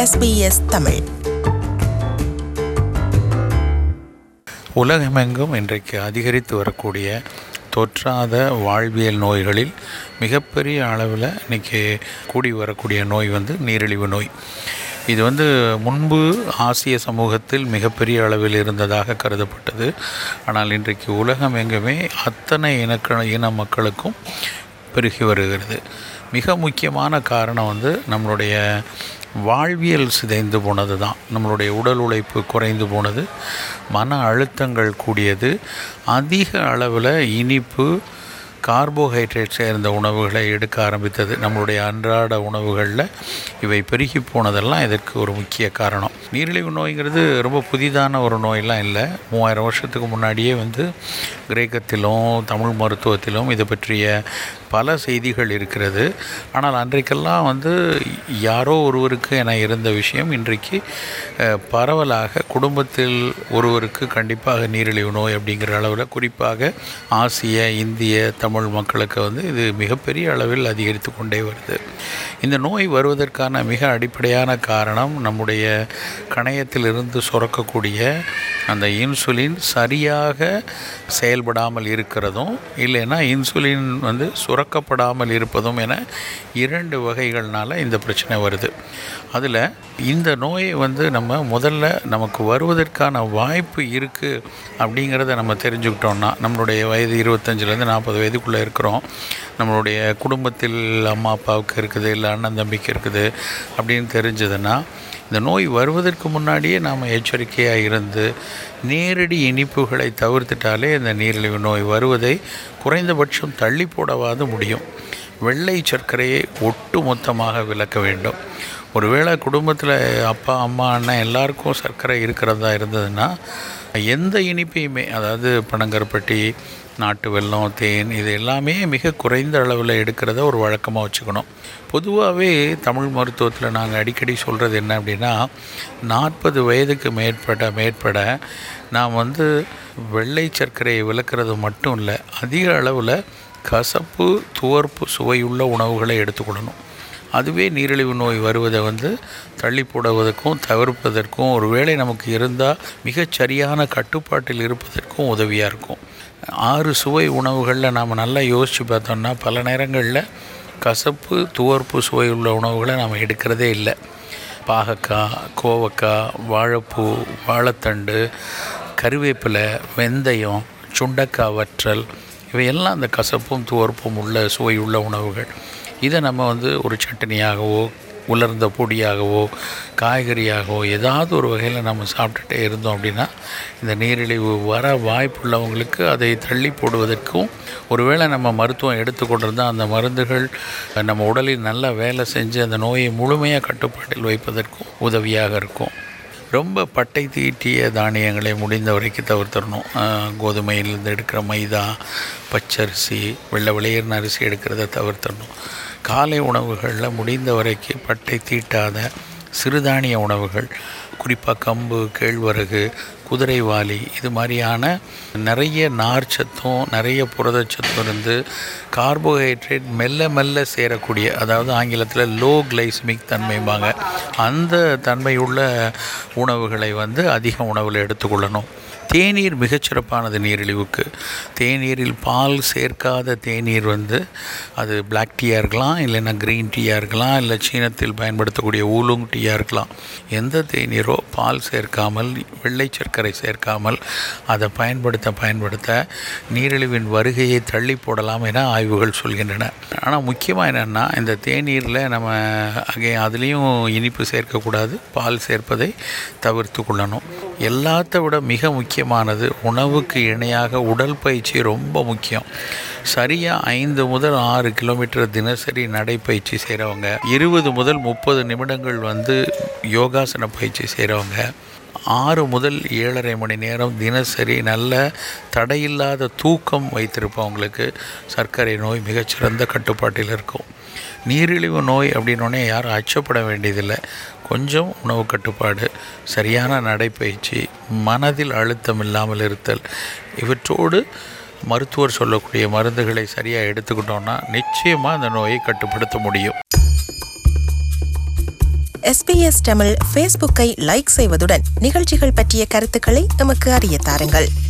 SBS Tamil உலகமெங்கும் இன்றைக்கு அதிகரித்து வரக்கூடிய தொற்றாத வாழ்வியல் நோய்களில் மிகப்பெரிய அளவில் இன்றைக்கி கூடி வரக்கூடிய நோய் வந்து நீரிழிவு நோய் இது வந்து முன்பு ஆசிய சமூகத்தில் மிகப்பெரிய அளவில் இருந்ததாக கருதப்பட்டது ஆனால் இன்றைக்கு உலகம் எங்குமே அத்தனை இனக்க இன மக்களுக்கும் பெருகி வருகிறது மிக முக்கியமான காரணம் வந்து நம்மளுடைய வாழ்வியல் சிதைந்து போனது தான் நம்மளுடைய உடல் உழைப்பு குறைந்து போனது மன அழுத்தங்கள் கூடியது அதிக அளவில் இனிப்பு கார்போஹைட்ரேட் சேர்ந்த உணவுகளை எடுக்க ஆரம்பித்தது நம்மளுடைய அன்றாட உணவுகளில் இவை பெருகி போனதெல்லாம் இதற்கு ஒரு முக்கிய காரணம் நீரிழிவு நோய்ங்கிறது ரொம்ப புதிதான ஒரு நோயெல்லாம் இல்லை மூவாயிரம் வருஷத்துக்கு முன்னாடியே வந்து கிரேக்கத்திலும் தமிழ் மருத்துவத்திலும் இது பற்றிய பல செய்திகள் இருக்கிறது ஆனால் அன்றைக்கெல்லாம் வந்து யாரோ ஒருவருக்கு என இருந்த விஷயம் இன்றைக்கு அஹ், பரவலாக குடும்பத்தில் ஒருவருக்கு கண்டிப்பாக நீரிழிவு நோய் அப்படிங்கிற அளவில் குறிப்பாக ஆசிய இந்திய தமிழ் மக்களுக்கு வந்து இது மிகப்பெரிய அளவில் அதிகரித்து கொண்டே வருது இந்த நோய் வருவதற்கான மிக அடிப்படையான காரணம் நம்முடைய கணையத்திலிருந்து சுரக்கக்கூடிய அந்த இன்சுலின் சரியாக செயல்படாமல் இருக்கிறதும் இல்லைன்னா இன்சுலின் வந்து சுரக்கப்படாமல் இருப்பதும் என இரண்டு வகைகள்னால இந்த பிரச்சனை வருது அதில் இந்த நோயை வந்து நம்ம முதல்ல நமக்கு வருவதற்கான வாய்ப்பு இருக்குது அப்படிங்கிறத நம்ம தெரிஞ்சுக்கிட்டோம்னா நம்மளுடைய வயது இருபத்தஞ்சிலேருந்து நாற்பது வயதுக்குள்ளே இருக்கிறோம் நம்மளுடைய குடும்பத்தில் அம்மா அப்பாவுக்கு இருக்குது இல்லை அண்ணன் தம்பிக்கு இருக்குது அப்படின்னு தெரிஞ்சதுன்னா இந்த நோய் வருவதற்கு முன்னாடியே நாம் எச்சரிக்கையாக இருந்து நேரடி இனிப்புகளை தவிர்த்துட்டாலே இந்த நீரிழிவு நோய் வருவதை குறைந்தபட்சம் தள்ளி போடவாது முடியும் வெள்ளை சர்க்கரையை ஒட்டு மொத்தமாக விலக்க வேண்டும் ஒருவேளை குடும்பத்தில் அப்பா அம்மா அண்ணன் எல்லாருக்கும் சர்க்கரை இருக்கிறதா இருந்ததுன்னா எந்த இனிப்பையுமே அதாவது பனங்கருப்பட்டி நாட்டு வெல்லம் தேன் இது எல்லாமே மிக குறைந்த அளவில் எடுக்கிறத ஒரு வழக்கமாக வச்சுக்கணும் பொதுவாகவே தமிழ் மருத்துவத்தில் நாங்கள் அடிக்கடி சொல்கிறது என்ன அப்படின்னா நாற்பது வயதுக்கு மேற்பட மேற்பட நாம் வந்து வெள்ளை சர்க்கரையை விளக்குறது மட்டும் இல்லை அதிக அளவில் கசப்பு துவர்ப்பு சுவையுள்ள உணவுகளை எடுத்துக்கொள்ளணும் அதுவே நீரிழிவு நோய் வருவதை வந்து தள்ளி போடுவதற்கும் தவிர்ப்பதற்கும் ஒருவேளை நமக்கு இருந்தால் மிகச் சரியான கட்டுப்பாட்டில் இருப்பதற்கும் உதவியாக இருக்கும் ஆறு சுவை உணவுகளில் நாம் நல்லா யோசித்து பார்த்தோம்னா பல நேரங்களில் கசப்பு துவர்ப்பு சுவை உள்ள உணவுகளை நாம் எடுக்கிறதே இல்லை பாகக்காய் கோவக்காய் வாழைப்பூ வாழைத்தண்டு கருவேப்பிலை வெந்தயம் சுண்டக்காய் வற்றல் இவையெல்லாம் அந்த கசப்பும் துவர்ப்பும் உள்ள சுவையுள்ள உணவுகள் இதை நம்ம வந்து ஒரு சட்னியாகவோ உலர்ந்த பொடியாகவோ காய்கறியாகவோ ஏதாவது ஒரு வகையில் நம்ம சாப்பிட்டுட்டே இருந்தோம் அப்படின்னா இந்த நீரிழிவு வர வாய்ப்புள்ளவங்களுக்கு அதை தள்ளி போடுவதற்கும் ஒருவேளை நம்ம மருத்துவம் எடுத்துக்கொண்டிருந்தால் அந்த மருந்துகள் நம்ம உடலில் நல்லா வேலை செஞ்சு அந்த நோயை முழுமையாக கட்டுப்பாட்டில் வைப்பதற்கும் உதவியாக இருக்கும் ரொம்ப பட்டை தீட்டிய தானியங்களை முடிந்த வரைக்கும் தவிர்த்துடணும் ஆஹ் கோதுமையிலிருந்து எடுக்கிற மைதா பச்சரிசி வெள்ளை வெளியேறின அரிசி எடுக்கிறத தவிர்த்துடணும் காலை உணவுகளில் முடிந்த வரைக்கும் பட்டை தீட்டாத சிறுதானிய உணவுகள் குறிப்பாக கம்பு கேழ்வரகு குதிரைவாலி இது மாதிரியான நிறைய நார்ச்சத்தும் நிறைய புரதச்சத்தும் இருந்து கார்போஹைட்ரேட் மெல்ல மெல்ல சேரக்கூடிய அதாவது ஆங்கிலத்தில் லோ கிளைசமிக் தன்மைம்பாங்க அந்த தன்மையுள்ள உணவுகளை வந்து அதிக உணவில் எடுத்துக்கொள்ளணும் தேநீர் மிகச்சிறப்பானது நீரிழிவுக்கு தேநீரில் பால் சேர்க்காத தேநீர் வந்து அது பிளாக் டீயாக இருக்கலாம் இல்லைன்னா க்ரீன் டீயாக இருக்கலாம் இல்லை சீனத்தில் பயன்படுத்தக்கூடிய ஊலுங் டீயாக இருக்கலாம் எந்த தேநீரோ பால் சேர்க்காமல் வெள்ளை சர்க்கரை சேர்க்காமல் அதை பயன்படுத்த பயன்படுத்த நீரிழிவின் வருகையை தள்ளி போடலாம் என ஆய்வுகள் சொல்கின்றன ஆனால் முக்கியமாக என்னென்னா இந்த தேநீரில் நம்ம அங்கே அதுலேயும் இனிப்பு சேர்க்கக்கூடாது பால் சேர்ப்பதை தவிர்த்து கொள்ளணும் எல்லாத்த விட மிக முக்கியமானது உணவுக்கு இணையாக உடல் பயிற்சி ரொம்ப முக்கியம் சரியாக ஐந்து முதல் ஆறு கிலோமீட்டர் தினசரி நடைப்பயிற்சி செய்கிறவங்க இருபது முதல் முப்பது நிமிடங்கள் வந்து யோகாசன பயிற்சி செய்கிறவங்க ஆறு முதல் ஏழரை மணி நேரம் தினசரி நல்ல தடையில்லாத தூக்கம் வைத்திருப்பவங்களுக்கு சர்க்கரை நோய் மிகச்சிறந்த கட்டுப்பாட்டில் இருக்கும் நீரிழிவு நோய் அப்படின்னோடனே யாரும் அச்சப்பட வேண்டியதில்லை கொஞ்சம் உணவு கட்டுப்பாடு சரியான நடைப்பயிற்சி மனதில் அழுத்தம் இல்லாமல் இருத்தல் இவற்றோடு மருத்துவர் சொல்லக்கூடிய மருந்துகளை சரியாக எடுத்துக்கிட்டோம்னா நிச்சயமாக அந்த நோயை கட்டுப்படுத்த முடியும் எஸ்பிஎஸ் தமிழ் ஃபேஸ்புக்கை லைக் செய்வதுடன் நிகழ்ச்சிகள் பற்றிய கருத்துக்களை எமக்கு அறிய தாருங்கள்